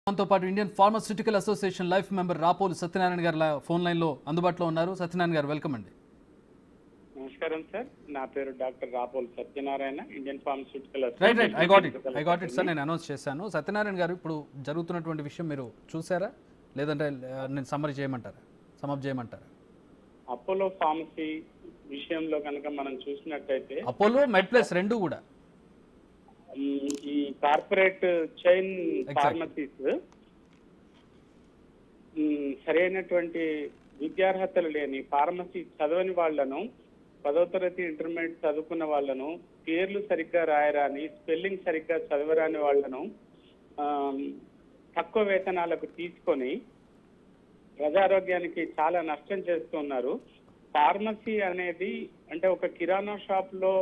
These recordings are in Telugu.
మనతో పాటు Indian pharmaceutical association life member Rapolu Satyanarayana గారు లా- ఫోన్ లైన్లో అందుబాటులో ఉన్నారు సత్యనారాయణ గారు వెల్కమ్ అండి నమస్కారం సార్ నా పేరు doctor Rapol Satyanarayana Indian pharmaceutical right right I got it I got it sir నేను అనౌన్స్ చేశాను సత్యనారాయణ గారు ఇప్పుడు జరుగుతున్నటువంటి విషయం మీరు చూసారా లేదంటే ఆ, నేను సమ్మరీ చేయమంటారా సమప్ చేయమంటారా అపోలో ఫార్మసీ విషయంలో కనుక మనం చూసినట్టయితే అపోలో మెడ్ ప్లస్ రెండు కూడా ఉమ్, ఈ corporate chain Exactly. Pharmacies um, సరైనటువంటి విద్యార్హతలు లేని ఫార్మసీ చదవని వాళ్ళను పదో తరగతి ఇంటర్మీడియట్ చదువుకున్న వాళ్ళను పేర్లు సరిగ్గా రాయరాని స్పెల్లింగ్ సరిగ్గా చదవరాని వాళ్ళను ఆమ్, తక్కువ వేతనాలకు తీసుకొని ప్రజారోగ్యానికి చాలా నష్టం చేస్తున్నారు ఫార్మసీ అనేది అంటే ఒక కిరాణా షాప్ లో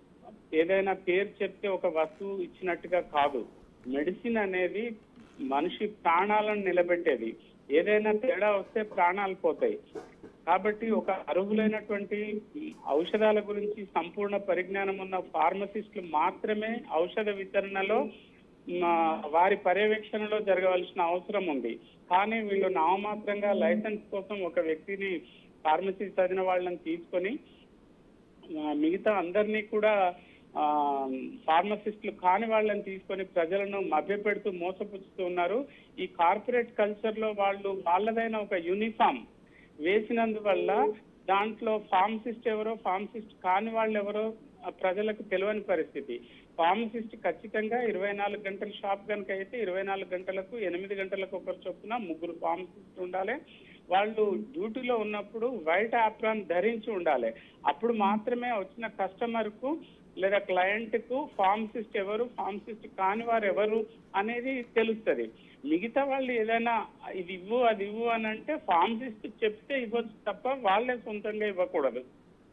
ఏదైనా పేరు చెప్తే ఒక వస్తువు ఇచ్చినట్టుగా కాదు మెడిసిన్ అనేది మనిషి ప్రాణాలను నిలబెట్టేది ఏదైనా తేడా వస్తే ప్రాణాలు పోతాయి కాబట్టి ఒక అర్హులైనటువంటి ఔషధాల గురించి సంపూర్ణ పరిజ్ఞానం ఉన్న ఫార్మసిస్టులు మాత్రమే ఔషధ వితరణలో మా వారి పర్యవేక్షణలో జరగవలసిన అవసరం ఉంది కానీ వీళ్ళు నామమాత్రంగా లైసెన్స్ కోసం ఒక వ్యక్తిని ఫార్మసీ చదివిన వాళ్ళని తీసుకొని ఆ, మిగతా అందరినీ కూడా ఆ, ఫార్మసిస్టులు కాని వాళ్ళని తీసుకొని ప్రజలను మభ్యపెడుతూ మోసపుచ్చుతూ ఉన్నారు ఈ కార్పొరేట్ కల్చర్ లో వాళ్ళు వాళ్ళదైన ఒక యూనిఫామ్ వేసినందువల్ల దాంట్లో ఫార్మసిస్ట్ ఎవరో ఫార్మసిస్ట్ కాని వాళ్ళు ఎవరో ఆ, ప్రజలకు తెలియని పరిస్థితి ఫార్మసిస్ట్ ఖచ్చితంగా ఇరవై నాలుగు గంటల షాప్ కనుక అయితే ఇరవై నాలుగు గంటలకు ఎనిమిది గంటలకు ఒకరు చొప్పున ముగ్గురు ఫార్మసిస్ట్ ఉండాలి వాళ్ళు డ్యూటీలో ఉన్నప్పుడు వైట్ ఆప్రాన్ ధరించి ఉండాలి అప్పుడు మాత్రమే వచ్చిన కస్టమర్ కు లేదా క్లయింట్ కు ఫార్మసిస్ట్ ఎవరు ఫార్మసిస్ట్ కాని వారు ఎవరు అనేది తెలుస్తుంది మిగతా వాళ్ళు ఏదైనా ఇది ఇవ్వు అది ఇవ్వు అని అంటే ఫార్మసిస్ట్ చెప్తే ఇవ్వచ్చు తప్ప వాళ్ళే సొంతంగా ఇవ్వకూడదు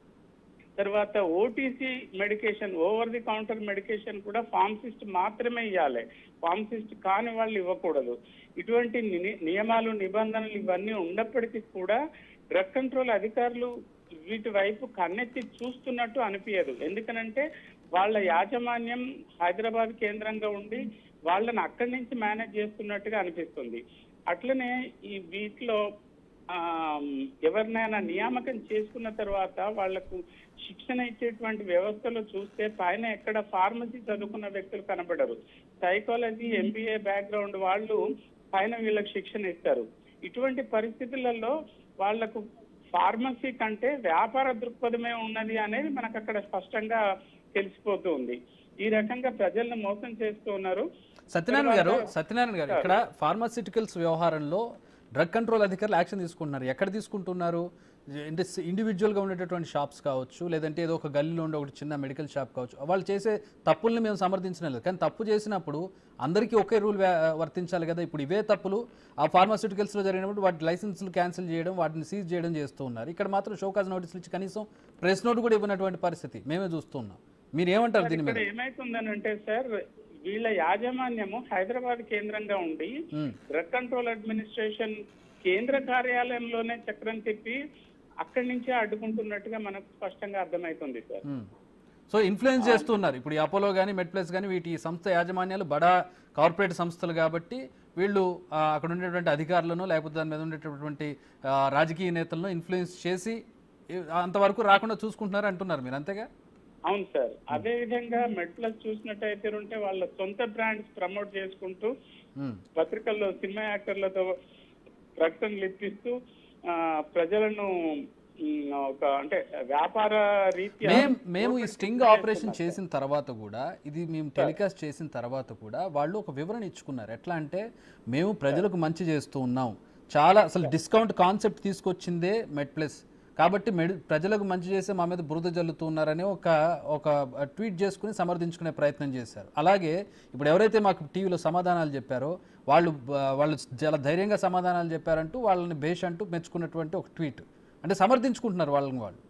తర్వాత OTC medication over the counter medication కూడా ఫార్మసిస్ట్ మాత్రమే ఇవ్వాలి ఫార్మసిస్ట్ కాని వాళ్ళు ఇవ్వకూడదు ఇటువంటి ని- నియమాలు నిబంధనలు ఇవన్నీ ఉన్నప్పటికీ కూడా డ్రగ్ కంట్రోల్ అధికారులు వీటి వైపు కన్నెత్తి చూస్తున్నట్టు అనిపించదు ఎందుకనంటే వాళ్ళ యాజమాన్యం హైదరాబాద్ కేంద్రంగా ఉండి వాళ్ళని అక్కడి నుంచి మేనేజ్ చేస్తున్నట్టుగా అనిపిస్తుంది అట్లనే ఈ వీటిలో ఆ, ఎవరినైనా నియామకం చేసుకున్న తర్వాత వాళ్లకు శిక్షణ ఇచ్చేటువంటి వ్యవస్థలో చూస్తే పైన ఎక్కడ ఫార్మసీ చదువుకున్న వ్యక్తులు కనబడరు సైకాలజీ ఎంబీఏ బ్యాక్గ్రౌండ్ వాళ్ళు పైన వీళ్ళకి శిక్షణ ఇస్తారు ఇటువంటి పరిస్థితులలో వాళ్లకు ఫార్మసీ కంటే వ్యాపార దృక్పథమే ఉన్నది అనేది మనకు అక్కడ స్పష్టంగా తెలిసిపోతూ ఉంది ఈ రకంగా ప్రజలను మోసం చేస్తూ ఉన్నారు సత్యనారాయణ గారు తర్వాత- సత్యనారాయణ గారు ఇక్కడ ఫార్మాసిటికల్స్ వ్యవహారంలో డ్రగ్ కంట్రోల్ అధికారులు యాక్షన్ తీసుకుంటున్నారు ఎక్కడ తీసుకుంటున్నారు అంటే ఇండివిజువల్గా ఉండేటటువంటి షాప్స్ కావచ్చు లేదంటే ఏదో ఒక గల్లీలో ఉండే ఒకటి చిన్న మెడికల్ షాప్ కావచ్చు వాళ్ళు చేసే తప్పుల్ని మేము సమర్థించడం లేదు కానీ తప్పు చేసినప్పుడు అందరికీ ఒకే రూల్ వర్తించాలి కదా ఇప్పుడు ఇవే తప్పులు ఆ ఫార్మాస్యూటికల్స్లో జరిగినప్పుడు వాటి లైసెన్సులు క్యాన్సిల్ చేయడం వాటిని సీజ్ చేయడం చేస్తూ ఉన్నారు ఇక్కడ మాత్రం షోకాజ్ నోటీసులు ఇచ్చి కనీసం ప్రెస్ నోట్ కూడా ఇవ్వనటువంటి పరిస్థితి మేమే చూస్తున్నాం మీరు ఏమంటారు దీని మీద ఇక్కడ ఏమైతుందని అంటే సార్ వీళ్ళ యాజమాన్యము హైదరాబాద్ కేంద్రంగా ఉండి మ్మ్. డ్రగ్ కంట్రోల్ అడ్మినిస్ట్రేషన్ కేంద్ర కార్యాలయంలోనే చక్రం తిప్పి అక్కడి నుంచే అడ్డుకుంటున్నట్టుగా మనకు స్పష్టంగా అర్థమవుతుంది సార్ మ్మ్. సో ఇన్ఫ్లుయెన్స్ చేస్తున్నారు ఇప్పుడు ఈ అపోలో కానీ మెడ్ప్లస్ కానీ వీటి సంస్థ యాజమాన్యాలు బడా కార్పొరేట్ సంస్థలు కాబట్టి వీళ్ళు ఆ, అక్కడ ఉండేటువంటి అధికారులను లేకపోతే దాని మీద ఉండేటటువంటి ఆ, రాజకీయ నేతలను ఇన్ఫ్లుయెన్స్ చేసి ఈ- అంతవరకు రాకుండా చూసుకుంటున్నారు అంటున్నారు మీరు అంతేగా అవును సార్ అదే విధంగా మెడ్ ప్లస్ చూసినట్టయితే ఉంటే వాళ్ళ సొంత బ్రాండ్స్ ప్రమోట్ చేసుకుంటూ మ్మ్. పత్రికల్లో సినిమా యాక్టర్లతో ప్రకటనలు ఇప్పిస్తూ ఆ, ప్రజలను ఉమ్, ఒక అంటే వ్యాపార రీత్యా మేం మేము ఈ స్టింగ్ ఆపరేషన్ చేసిన తర్వాత కూడా ఇది మేము టెలికాస్ట్ చేసిన తర్వాత కూడా వాళ్ళు ఒక వివరణ ఇచ్చుకున్నారు ఎట్లా అంటే మేము ప్రజలకు మంచి చేస్తూ ఉన్నాం చాలా అసలు డిస్కౌంట్ కాన్సెప్ట్ తీసుకొచ్చిందే మెడ్ ప్లస్ కాబట్టి మెడి ప్రజలకు మంచి చేసే మా మీద బురద జల్లుతున్నారని ఒక ఒక ట్వీట్ చేసుకుని సమర్థించుకునే ప్రయత్నం చేశారు అలాగే ఇప్పుడు ఎవరైతే మాకు టీవీలో సమాధానాలు చెప్పారో వాళ్ళు బ- వాళ్ళు చాలా ధైర్యంగా సమాధానాలు చెప్పారంటూ వాళ్ళని బేష్ అంటూ మెచ్చుకున్నటువంటి ఒక ట్వీట్ అంటే సమర్థించుకుంటున్నారు వాళ్ళని వాళ్ళు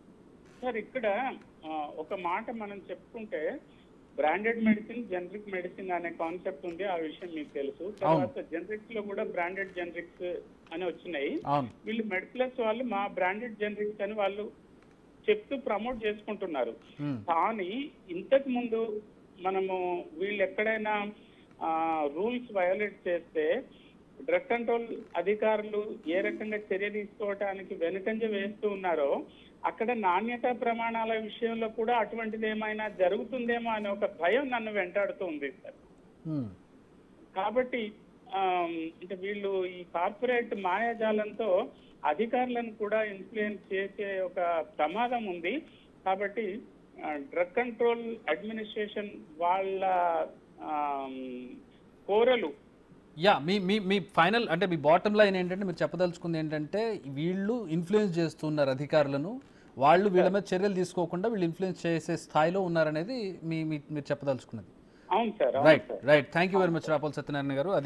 సార్ ఇక్కడ ఆ, ఒక మాట మనం చెప్పుకుంటే బ్రాండెడ్ మెడిసిన్ జనరిక్ మెడిసిన్ అనే కాన్సెప్ట్ ఉంది ఆ విషయం మీకు తెలుసు తర్వాత జనరిక్స్ లో కూడా బ్రాండెడ్ జనరిక్స్ అని వచ్చినాయి అవును వీళ్ళు మెడ్ప్లస్ వాళ్ళు మా బ్రాండెడ్ జనరిక్స్ అని వాళ్ళు చెప్తూ ప్రమోట్ చేసుకుంటున్నారు మ్మ్. కానీ ఇంతకు ముందు మనము వీళ్ళు ఎక్కడైనా రూల్స్ వయోలేట్ చేస్తే డ్రగ్ కంట్రోల్ అధికారులు ఏ రకంగా చర్య తీసుకోవటానికి వెనుకంజ వేస్తూ ఉన్నారో అక్కడ నాణ్యత ప్రమాణాల విషయంలో కూడా అటువంటిది ఏమైనా జరుగుతుందేమో అనే ఒక భయం నన్ను వెంటాడుతుంది సార్ మ్మ్. కాబట్టి ఆమ్, అంటే వీళ్ళు ఈ కార్పొరేట్ మాయాజాలంతో అధికారులను కూడా ఇన్ఫ్లుయెన్స్ చేసే ఒక ప్రమాదం ఉంది కాబట్టి డ్రగ్ కంట్రోల్ అడ్మినిస్ట్రేషన్ వాళ్ళ ఆమ్, కోరలు యా మీ మీ మీ ఫైనల్ అంటే మీ బాటమ్ లైన్ ఏంటంటే మీరు చెప్పదలుచుకుంది ఏంటంటే వీళ్ళు ఇన్ఫ్లుయెన్స్ చేస్తున్నారు అధికారులను వాళ్ళు వీళ్ళ మీద చర్యలు తీసుకోకుండా వీళ్ళు ఇన్ఫ్లుయెన్స్ చేసే స్థాయిలో ఉన్నారనేది మీ మీ- మీరు చెప్పదలుచుకున్నది అవును సార్ అవును right right thank you very much Rapol Satyanarayana గారు